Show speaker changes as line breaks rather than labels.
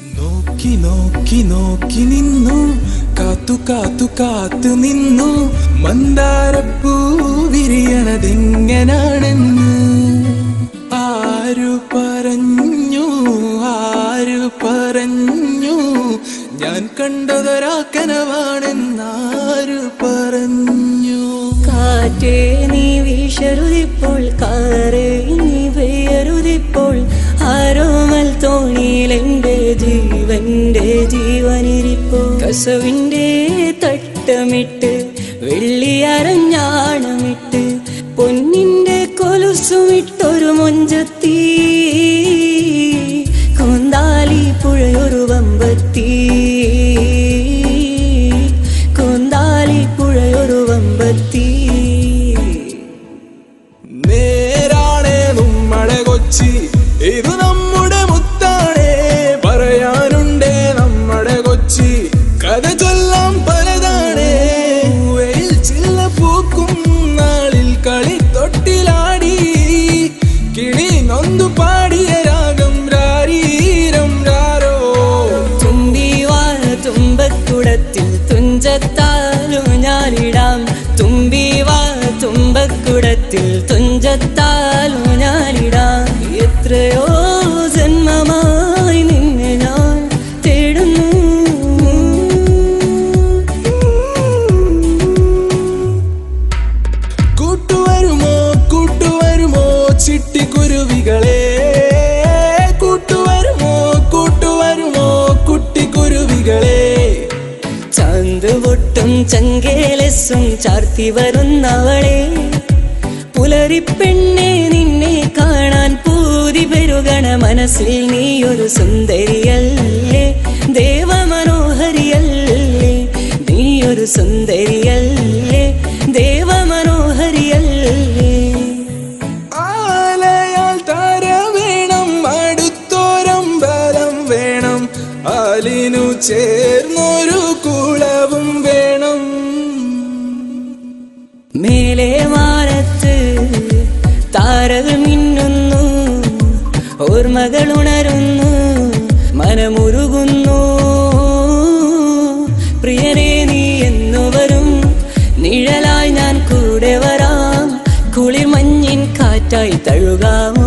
നോക്കി നോക്കി നോക്കി നിന്നു കാത്തു കാത്തു കാത്തു നിന്നു മന്ദാരപ്പൂ വിരിയണതെങ്ങനാണെന്ന് ആരു പറഞ്ഞു ആരു പറഞ്ഞു ഞാൻ കണ്ടതൊരാ കനവാണെന്നാരു പറഞ്ഞു
കാറ്റേ നീ വീശരുതിപ്പോൾ കാറേ നീ പെയ്യരുതിപ്പോൾ ആരോമൽ തോണിയിൽ എൻ്റെ ജീവന്റെ ജീവനിരിപ്പോ കസവിന്റെ തട്ടമിട്ട് വെള്ളിയരഞ്ഞാണമിട്ട് പൊന്നിന്റെ കൊലുസുമിട്ടൊരു മൊഞ്ചത്തി കൊന്താലി പുഴയൊരു വമ്പത്തി കൊന്താലി പുഴയൊരു വമ്പത്തി
നേരാണേ നമ്മളെ കൊച്ചി ഇത് നമ്മുടെ മുത്താണേ പറയാനുണ്ടേ നമ്മുടെ കൊച്ചി കഥ ചൊല്ലാം പലതാണേ വെയിൽ ചില്ല പൂക്കും നാളിൽ കളി തൊട്ടിലാടി കിളി നൊന്തു പാടിയ രാഗം രാരീരം രാരോ
തുമ്പിവാന തുമ്പക്കുടത്തിൽ തുഞ്ചത്താലും ഞാനിടാം തുമ്പിവാന തുമ്പക്കുടത്തിൽ തുഞ്ചത്താലും ഞാനിടാം എത്രയോ ജന്മമായി നിന്നെ ഞാൻ തേടുന്നു
കൂട്ടുവരുമോ കൂട്ടുവരുമോ ചിട്ടിക്കുരുവികളെ കൂട്ടുവരുമോ കൂട്ടുവരുമോ കുട്ടിക്കുരുവികളെ
ചാന്ത് പൊട്ടും ചങ്കേലസും ചാർത്തി വരുന്നവളെ പുലരിപ്പെണ്ണെ നിന്നെ കാണാൻ പൂതി പെരുകണ മനസ്സിൽ നീയൊരു സുന്ദരിയല്ലേ ദേവമനോഹരിയല്ലേ നീയൊരു സുന്ദരിയല്ലേ ദേവമനോഹരിയല്ലേ
ആലയാൽ താര വേണം അടുത്തോരമ്പലം വേണം ആലിനു ചേർന്നൊരു കുളവും വേണം
മേലെ മാനത്ത് താരകൾ മിന്നുന്നു ഓർമ്മകൾ ഉണരുന്നു മനമുരുകുന്നു പ്രിയനെ നീ എന്നു വരും നിഴലായി ഞാൻ കൂടെ വരാം കുളിർ മഞ്ഞിൻ കാറ്റായി തഴുകാമോ